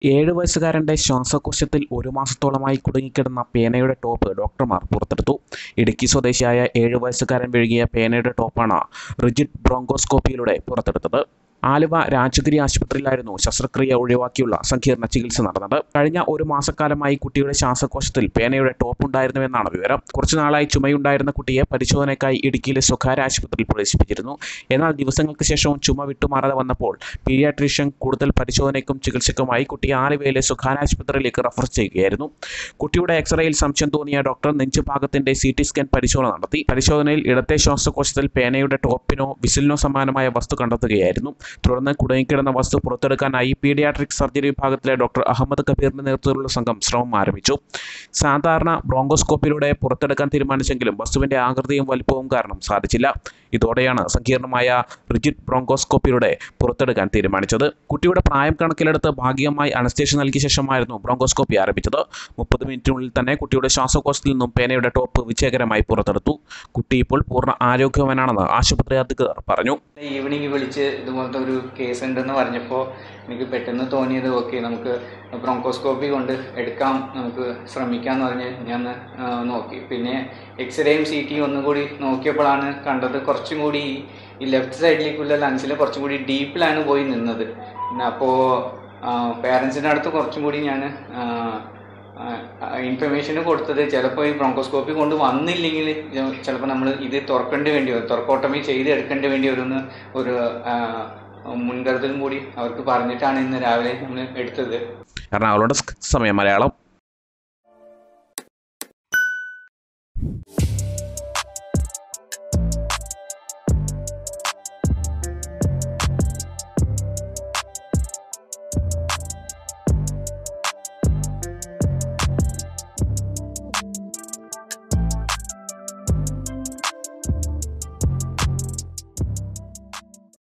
ഏഴ് വയസ്സുകാരൻ്റെ ശ്വാസകോശത്തിൽ ഒരു മാസത്തോളമായി കുടുങ്ങിക്കിടന്ന പേനയുടെ ടോപ്പ് ഡോക്ടർമാർ പുറത്തെടുത്തു ഇടുക്കി സ്വദേശിയായ ഏഴ് വയസ്സുകാരൻ വിഴുകിയ പേനയുടെ ടോപ്പാണ് റിജിഡ് ബ്രോങ്കോസ്കോപ്പിയിലൂടെ പുറത്തെടുത്തത് ആലുവ രാജഗിരി ആശുപത്രിയിലായിരുന്നു ശസ്ത്രക്രിയ ഒഴിവാക്കിയുള്ള സങ്കീർണ ചികിത്സ നടന്നത് കഴിഞ്ഞ ഒരു മാസക്കാലമായി കുട്ടിയുടെ ശ്വാസകോശത്തിൽ പേനയുടെ ടോപ്പ് ഉണ്ടായിരുന്നുവെന്നാണ് വിവരം കുറച്ചു നാളായി ചുമയുണ്ടായിരുന്ന കുട്ടിയെ പരിശോധനയ്ക്കായി ഇടുക്കിയിലെ സ്വകാര്യ ആശുപത്രിയിൽ പ്രവേശിപ്പിച്ചിരുന്നു എന്നാൽ ദിവസങ്ങൾക്ക് ശേഷവും ചുമ വിട്ടുമാറാതെ വന്നപ്പോൾ പീഡിയാട്രീഷ്യൻ കൂടുതൽ പരിശോധനയ്ക്കും ചികിത്സയ്ക്കുമായി കുട്ടിയെ ആലുവയിലെ സ്വകാര്യ ആശുപത്രിയിലേക്ക് റഫർ ചെയ്യുകയായിരുന്നു കുട്ടിയുടെ എക്സ്റേയിൽ സംശയം തോന്നിയ ഡോക്ടർ നെഞ്ചുഭാഗത്തിന്റെ സി ടി സ്കാൻ പരിശോധന നടത്തി പരിശോധനയിൽ ഇടത്തെ ശ്വാസകോശത്തിൽ പേനയുടെ ടോപ്പിനോ വിസിലിനോ സമാനമായ വസ്തു കണ്ടെത്തുകയായിരുന്നു തുടർന്ന് കുടുങ്ങിക്കിടന്ന വസ്തു പുറത്തെടുക്കാനായി പീഡിയാട്രിക് സർജറി വിഭാഗത്തിലെ ഡോക്ടർ അഹമ്മദ് കബീറിന്റെ നേതൃത്വത്തിലുള്ള സംഘം ശ്രമം ആരംഭിച്ചു സാധാരണ ബ്രോങ്കോസ്കോപ്പിലൂടെ പുറത്തെടുക്കാൻ തീരുമാനിച്ചെങ്കിലും വസ്തുവിന്റെ ആകൃതിയും വലിപ്പവും കാരണം സാധിച്ചില്ല ഇതോടെയാണ് സങ്കീർണമായ റിജിഡ് ബ്രോങ്കോസ്കോപ്പിലൂടെ പുറത്തെടുക്കാൻ തീരുമാനിച്ചത് കുട്ടിയുടെ പ്രായം കണക്കിലെടുത്ത് ഭാഗികമായി അനസ്തേഷ്യ നൽകിയ ശേഷമായിരുന്നു ബ്രോങ്കോസ്കോപ്പി ആരംഭിച്ചത് മുപ്പത് മിനിറ്റിനുള്ളിൽ തന്നെ കുട്ടിയുടെ ശ്വാസകോശത്തിൽ നിന്നും പേനയുടെ ടോപ്പ് വിജയകരമായി പുറത്തെടുത്തു കുട്ടി ഇപ്പോൾ പൂർണ്ണ ആരോഗ്യവാനാണെന്ന് ആശുപത്രി അധികൃതർ പറഞ്ഞു ഈവനിങ് വിളിച്ച് ഇതുപോലത്തെ ഒരു കേസ് ഉണ്ടെന്ന് പറഞ്ഞപ്പോൾ എനിക്ക് പെട്ടെന്ന് തോന്നിയത് ഓക്കെ നമുക്ക് ബ്രോങ്കോസ്കോപ്പി കൊണ്ട് എടുക്കാം നമുക്ക് ശ്രമിക്കാമെന്ന് പറഞ്ഞ് ഞാൻ ആ, നോക്കി പിന്നെ എക്സ്റേയും സി ടിയും ഒന്നുകൂടി നോക്കിയപ്പോഴാണ് കണ്ടത് കുറച്ചും കൂടി ഈ ലെഫ്റ്റ് സൈഡിലേക്കുള്ള ലങ്സിൽ കുറച്ചും കൂടി ഡീപ്പിലാണ് പോയി നിന്നത് പിന്നെ അപ്പോൾ പേരൻസിൻ്റെ അടുത്ത് കുറച്ചും കൂടി ഞാൻ ഇൻഫർമേഷൻ കൊടുത്തത് ചിലപ്പോൾ ഈ ബ്രോങ്കോസ്കോപ്പി കൊണ്ട് വന്നില്ലെങ്കിൽ ചിലപ്പോൾ നമ്മൾ ഇത് തുറക്കേണ്ടി വേണ്ടി വരും തുറക്കോട്ടമി ചെയ്ത് എടുക്കേണ്ടി വേണ്ടി വരുമെന്ന് ഒരു ആ, മുൻകരുതലും കൂടി അവർക്ക് പറഞ്ഞിട്ടാണ് ഇന്ന് രാവിലെ നമ്മൾ എടുത്തത് എറണാകുളം ഡെസ്ക് സമയം മലയാളം